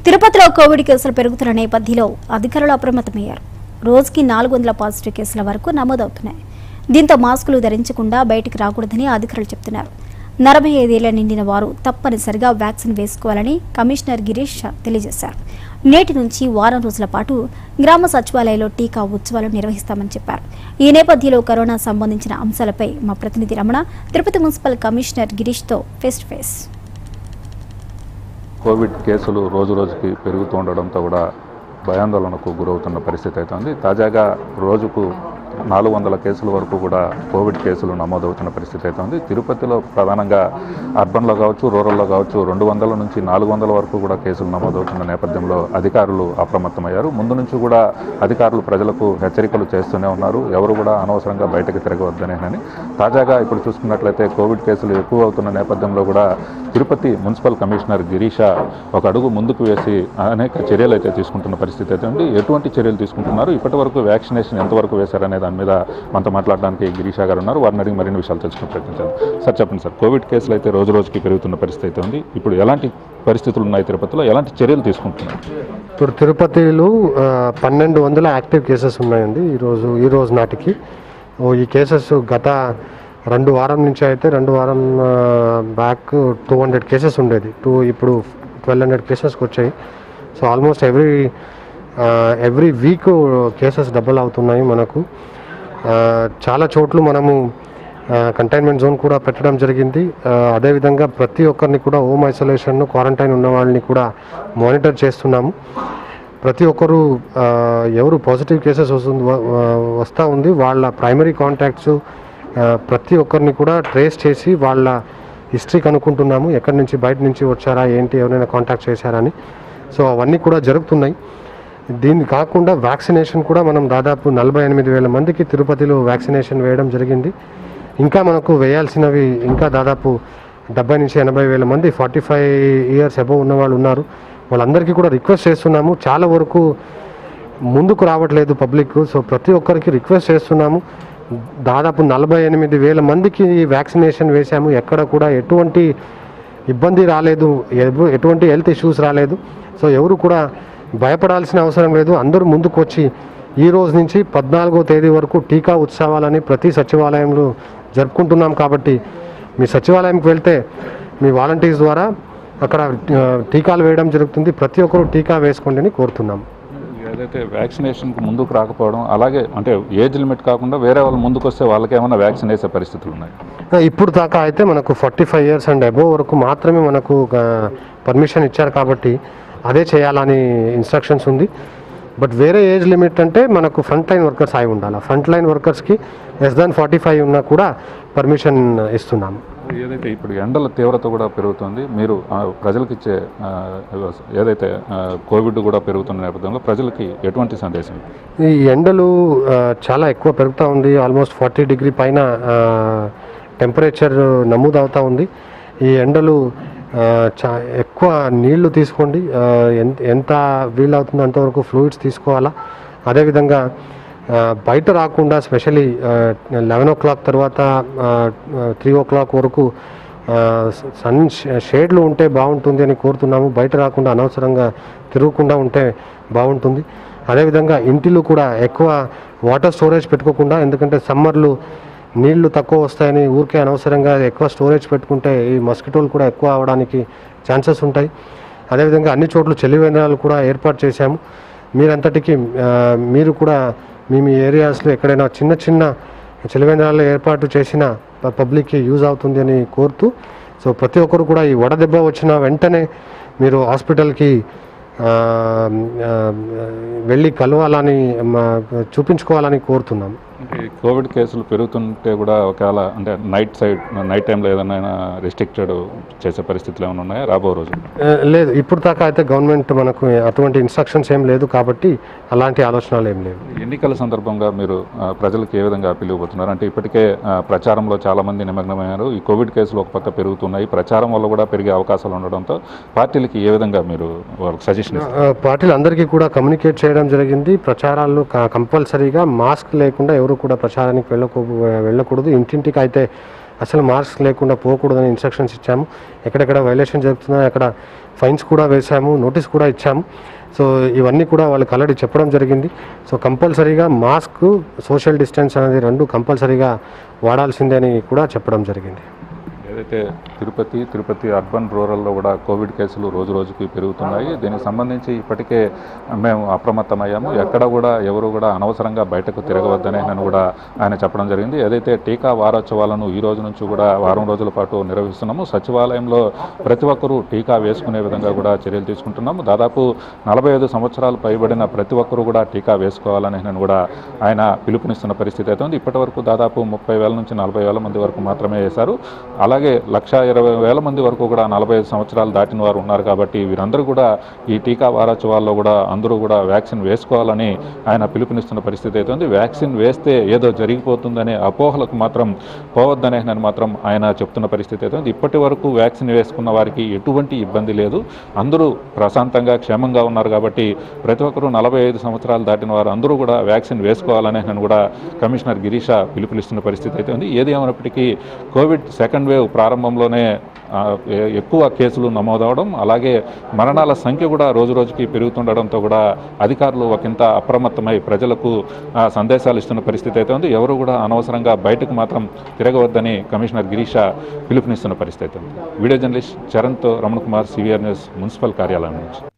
తిరుపతిలో కోవిడ్ కేసులు పెరుగుతున్న నేపథ్యంలో అధికారులు అప్రమత్తమయ్యారు రోజుకి నాలుగు వందల పాజిటివ్ కేసుల వరకు నమోదవుతున్నాయి దీంతో మాస్కులు ధరించకుండా బయటికి రాకూడదని అధికారులు చెబుతున్నారు నలభై ఐదేళ్ల నిండిన వారు తప్పనిసరిగా వ్యాక్సిన్ వేసుకోవాలని కమిషనర్ గిరీష్ షా తెలియజేశారు నేటి నుంచి వారం రోజుల పాటు గ్రామ సచివాలయంలో టీకా ఉత్సవాలు నిర్వహిస్తామని చెప్పారు ఈ నేపథ్యంలో కరోనా సంబంధించిన అంశాలపై మా ప్రతినిధి రమణ తిరుపతి మున్సిపల్ కమిషనర్ గిరీష్తో ఫేస్ టు ఫేస్ కోవిడ్ కేసులు రోజు రోజుకి పెరుగుతూ ఉండడంతో కూడా భయాందోళనకు గురవుతున్న పరిస్థితి అయితే ఉంది తాజాగా రోజుకు నాలుగు వందల కేసుల వరకు కూడా కోవిడ్ కేసులు నమోదవుతున్న పరిస్థితి అయితే ఉంది తిరుపతిలో ప్రధానంగా అర్బన్లో కావచ్చు రూరల్లో కావచ్చు రెండు వందల నుంచి నాలుగు వందల వరకు కూడా కేసులు నమోదవుతున్న నేపథ్యంలో అధికారులు అప్రమత్తమయ్యారు ముందు నుంచి కూడా అధికారులు ప్రజలకు హెచ్చరికలు చేస్తూనే ఉన్నారు ఎవరు కూడా అనవసరంగా బయటకు తిరగవద్దనేనని తాజాగా ఇప్పుడు చూసుకున్నట్లయితే కోవిడ్ కేసులు ఎక్కువ అవుతున్న నేపథ్యంలో కూడా తిరుపతి మున్సిపల్ కమిషనర్ గిరీష ఒక అడుగు ముందుకు వేసి అనేక చర్యలు అయితే తీసుకుంటున్న పరిస్థితి అయితే ఉంది ఎటువంటి చర్యలు తీసుకుంటున్నారు ఇప్పటి వరకు వ్యాక్సినేషన్ ఎంతవరకు వేశారనే దాని మీద మనతో మాట్లాడడానికి గిరీష గారు ఉన్నారు వారిని అడిగి మరిన్ని విషయాలు తెలుసుకుని ప్రయత్నించారు సార్ చెప్పండి సార్ కోవిడ్ కేసులు అయితే రోజు రోజుకి పెరుగుతున్న పరిస్థితి అయితే ఉంది ఇప్పుడు ఎలాంటి పరిస్థితులు ఉన్నాయి తిరుపతిలో ఎలాంటి చర్యలు తీసుకుంటున్నారు ఇప్పుడు తిరుపతిలో ఆ, పన్నెండు వందల యాక్టివ్ కేసెస్ ఉన్నాయండి ఈరోజు ఈ రోజు నాటికి ఓ ఈ కేసెస్ గత రెండు వారం నుంచి అయితే రెండు వారం బ్యాక్ టూ హండ్రెడ్ కేసెస్ ఉండేది టూ ఇప్పుడు ట్వెల్వ్ హండ్రెడ్ కేసెస్కి వచ్చాయి so almost every every week cases double అవుతున్నాయి మనకు ఆ, చాలా చోట్ల మనము కంటైన్మెంట్ జోన్ కూడా పెట్టడం జరిగింది ఆ, అదేవిధంగా ప్రతి ఒక్కరిని కూడా హోమ్ ఐసోలేషన్ క్వారంటైన్ ఉన్న వాళ్ళని కూడా మానిటర్ చేస్తున్నాము ప్రతి ఒక్కరు ఆ, ఎవరు పాజిటివ్ కేసెస్ వస్తుంది వ- వ- వస్తూ ఉంది వాళ్ళ ప్రైమరీ కాంటాక్ట్స్ ప్రతి ఒక్కరిని కూడా ట్రేస్ చేసి వాళ్ళ హిస్టరీ కనుక్కుంటున్నాము ఎక్కడి నుంచి బయట నుంచి వచ్చారా ఏంటి ఎవరైనా కాంటాక్ట్ చేశారా అని సో అవన్నీ కూడా జరుగుతున్నాయి దీన్ని కాకుండా వ్యాక్సినేషన్ కూడా మనం దాదాపు నలభై ఎనిమిది వేల మందికి తిరుపతిలో వ్యాక్సినేషన్ వేయడం జరిగింది ఇంకా మనకు వేయాల్సినవి ఇంకా దాదాపు డెబ్బై నుంచి ఎనభై వేల మంది ఫార్టీ ఫైవ్ ఇయర్స్ అబవ్ ఉన్న వాళ్ళు ఉన్నారు వాళ్ళందరికీ కూడా రిక్వెస్ట్ చేస్తున్నాము చాలా వరకు ముందుకు రావట్లేదు పబ్లిక్ సో ప్రతి ఒక్కరికి రిక్వెస్ట్ చేస్తున్నాము దాదాపు నలభై ఎనిమిది వేల మందికి వ్యాక్సినేషన్ వేశాము ఎక్కడ కూడా ఎటువంటి ఇబ్బంది రాలేదు ఎవ- ఎటువంటి హెల్త్ ఇష్యూస్ రాలేదు సో ఎవరు కూడా భయపడాల్సిన అవసరం లేదు అందరూ ముందుకు వచ్చి ఈ రోజు నుంచి పద్నాలుగో తేదీ వరకు టీకా ఉత్సవాలని ప్రతి సచివాలయంలో జరుపుకుంటున్నాం కాబట్టి మీ సచివాలయంకి వెళ్తే మీ వాలంటీర్స్ ద్వారా అక్కడ ఆ, టీకాలు వేయడం జరుగుతుంది ప్రతి ఒక్కరూ టీకా వేసుకోండి అని కోరుతున్నాం ఏదైతే వ్యాక్సినేషన్కి ముందుకు రాకపోవడం అలాగే అంటే ఏజ్ లిమిట్ కాకుండా వేరే వాళ్ళు ముందుకు వస్తే వాళ్ళకి ఏమైనా వ్యాక్సిన్ వేసే పరిస్థితులు ఉన్నాయి ఆ, ఇప్పుడు దాకా అయితే మనకు forty five years and above వరకు మాత్రమే మనకు పర్మిషన్ ఇచ్చారు కాబట్టి అదే చేయాలని ఇన్స్ట్రక్షన్స్ ఉంది బట్ వేరే ఏజ్ లిమిట్ అంటే మనకు ఫ్రంట్ లైన్ వర్కర్స్ అయి ఉండాలి ఫ్రంట్ లైన్ వర్కర్స్కి లెస్ దాన్ ఫార్టీ ఫైవ్ ఉన్నా కూడా పర్మిషన్ ఇస్తున్నాము ఏదైతే ఇప్పుడు ఎండల తీవ్రత కూడా పెరుగుతుంది మీరు ఆ, ప్రజలకు ఇచ్చే ఆ, ఏదైతే ఆ, కోవిడ్ కూడా పెరుగుతున్న నేపథ్యంలో ప్రజలకి ఎటువంటి సందేశం ఈ ఎండలు ఆ, చాలా ఎక్కువ పెరుగుతూ ఉంది ఆల్మోస్ట్ ఫార్టీ డిగ్రీ పైన టెంపరేచర్ నమోదు అవుతూ ఉంది ఈ ఎండలు ఆ, చా ఎక్కువ నీళ్లు తీసుకోండి ఆ, ఎంత ఎంత వీలవుతుందో అంతవరకు ఫ్లూయిడ్స్ తీసుకోవాలా అదేవిధంగా ఆ, బయట రాకుండా స్పెషలీ లెవెన్ ఓ క్లాక్ తర్వాత త్రీ ఓ క్లాక్ వరకు ఆ, సన్ షేడ్లు ఉంటే బాగుంటుంది అని కోరుతున్నాము బయట రాకుండా అనవసరంగా తిరగకుండా ఉంటే బాగుంటుంది అదేవిధంగా ఇంటిలో కూడా ఎక్కువ వాటర్ స్టోరేజ్ పెట్టుకోకుండా ఎందుకంటే సమ్మర్లు నీళ్లు తక్కువ వస్తాయని ఊరికే అనవసరంగా ఎక్కువ స్టోరేజ్ పెట్టుకుంటే ఈ మస్కిటోలు కూడా ఎక్కువ అవడానికి ఛాన్సెస్ ఉంటాయి అదేవిధంగా అన్ని చోట్ల చలివేంద్రాలు కూడా ఏర్పాటు చేశాము మీరంతటికి ఆ, మీరు కూడా మీ మీ ఏరియాస్లో ఎక్కడైనా చిన్న చిన్న చలివేంద్రాలు ఏర్పాటు చేసిన ప- పబ్లిక్కి యూజ్ అవుతుంది అని కోరుతూ సో ప్రతి ఒక్కరు కూడా ఈ వడదెబ్బ వచ్చిన వెంటనే మీరు హాస్పిటల్కి ఆ, ఆ, వెళ్ళి కలవాలని మా- చూపించుకోవాలని కోరుతున్నాం అంటే ఈ కోవిడ్ కేసులు పెరుగుతుంటే కూడా ఒకవేళ అంటే నైట్ సైడ్ నైట్ టైంలో ఏదైనా రెస్ట్రిక్టెడ్ చేసే పరిస్థితులు ఏమైనా ఉన్నాయా రాబో రోజు ఆ, లేదు ఇప్పుడు దాకా అయితే గవర్నమెంట్ మనకు అటువంటి ఇన్స్ట్రక్షన్స్ ఏం లేదు కాబట్టి అలాంటి ఆలోచనలు ఏం లేవు ఎన్నికల సందర్భంగా మీరు ఆ, ప్రజలకు ఏ విధంగా అప్పీల్ ఇవ్వబోతున్నారు అంటే ఇప్పటికే ఆ, ప్రచారంలో చాలా మంది నిమగ్నమయ్యారు ఈ కోవిడ్ కేసులు ఒక పక్క పెరుగుతున్నాయి ప్రచారం వల్ల కూడా పెరిగే అవకాశాలు ఉండడంతో పార్టీలకి ఏ విధంగా మీరు వాళ్ళకి సజెషన్ ఇస్తారు ఆ, పార్టీలు అందరికీ కూడా కమ్యూనికేట్ చేయడం జరిగింది ప్రచారాలు క- కంపల్సరీగా మాస్క్ లేకుండా ఎవరు కూడా ప్రచారానికి వెళ్ళకూ వెళ్ళకూడదు ఇంటింటికి అయితే అసలు మాస్క్ లేకుండా పోకూడదని ఇన్స్ట్రక్షన్స్ ఇచ్చాము ఎక్కడెక్కడ వైలేషన్ జరుగుతుందో అక్కడ ఫైన్స్ కూడా వేసాము నోటీస్ కూడా ఇచ్చాము సో ఇవన్నీ కూడా వాళ్ళకి ఆల్రెడీ చెప్పడం జరిగింది సో కంపల్సరీగా మాస్క్ సోషల్ డిస్టెన్స్ అనేది రెండు కంపల్సరీగా వాడాల్సిందే అని కూడా చెప్పడం జరిగింది ఏదైతే తిరుపతి తిరుపతి అర్బన్ రూరల్లో కూడా కోవిడ్ కేసులు రోజు రోజుకి పెరుగుతున్నాయి దీనికి సంబంధించి ఇప్పటికే మేము అప్రమత్తమయ్యాము ఎక్కడ కూడా ఎవరు కూడా అనవసరంగా బయటకు తిరగవద్దని నన్ను కూడా ఆయన చెప్పడం జరిగింది ఏదైతే టీకా వారోత్సవాలను ఈ రోజు నుంచి కూడా వారం రోజుల పాటు నిర్వహిస్తున్నాము సచివాలయంలో ప్రతి ఒక్కరూ టీకా వేసుకునే విధంగా కూడా చర్యలు తీసుకుంటున్నాము దాదాపు నలభై ఐదు సంవత్సరాలు పైబడిన ప్రతి ఒక్కరూ కూడా టీకా వేసుకోవాలని నేను కూడా ఆయన పిలుపునిస్తున్న పరిస్థితి అయితే ఉంది ఇప్పటి వరకు దాదాపు ముప్పై వేల నుంచి నలభై వేల మంది వరకు మాత్రమే వేశారు అలాగే లక్ష ఇరవై వేల మంది వరకు కూడా నలభై ఐదు సంవత్సరాలు దాటిన వారు ఉన్నారు కాబట్టి వీరందరూ కూడా ఈ టీకా వారోత్సవాల్లో కూడా అందరూ కూడా వ్యాక్సిన్ వేసుకోవాలని ఆయన పిలుపునిస్తున్న పరిస్థితి అయితే ఉంది వ్యాక్సిన్ వేస్తే ఏదో జరిగిపోతుందనే అపోహలకు మాత్రం పోవద్దనే నేను మాత్రం ఆయన చెప్తున్న పరిస్థితి అయితే ఉంది ఇప్పటి వరకు వ్యాక్సిన్ వేసుకున్న వారికి ఎటువంటి ఇబ్బంది లేదు అందరూ ప్రశాంతంగా క్షేమంగా ఉన్నారు కాబట్టి ప్రతి ఒక్కరూ నలభై ఐదు సంవత్సరాలు దాటిన వారు అందరూ కూడా వ్యాక్సిన్ వేసుకోవాలని నేను కూడా కమిషనర్ గిరీష పిలుపునిస్తున్న పరిస్థితి అయితే ఉంది ఏది ఏమైనప్పటికీ కోవిడ్ సెకండ్ వేవ్ ప్రారంభంలోనే ఆ, ఎ- ఎక్కువ కేసులు నమోదవడం అలాగే మరణాల సంఖ్య కూడా రోజు రోజుకి పెరుగుతుండడంతో కూడా అధికారులు ఒకంత అప్రమత్తమై ప్రజలకు ఆ, సందేశాలు ఇస్తున్న పరిస్థితి అయితే ఉంది ఎవరు కూడా అనవసరంగా బయటకు మాత్రం తిరగవద్దని కమిషనర్ గిరీష పిలుపునిస్తున్న పరిస్థితి అయితే ఉంది వీడియో జర్నలిస్ట్ చరణ్తో Ramana Kumar CVR news municipal కార్యాలయం నుంచి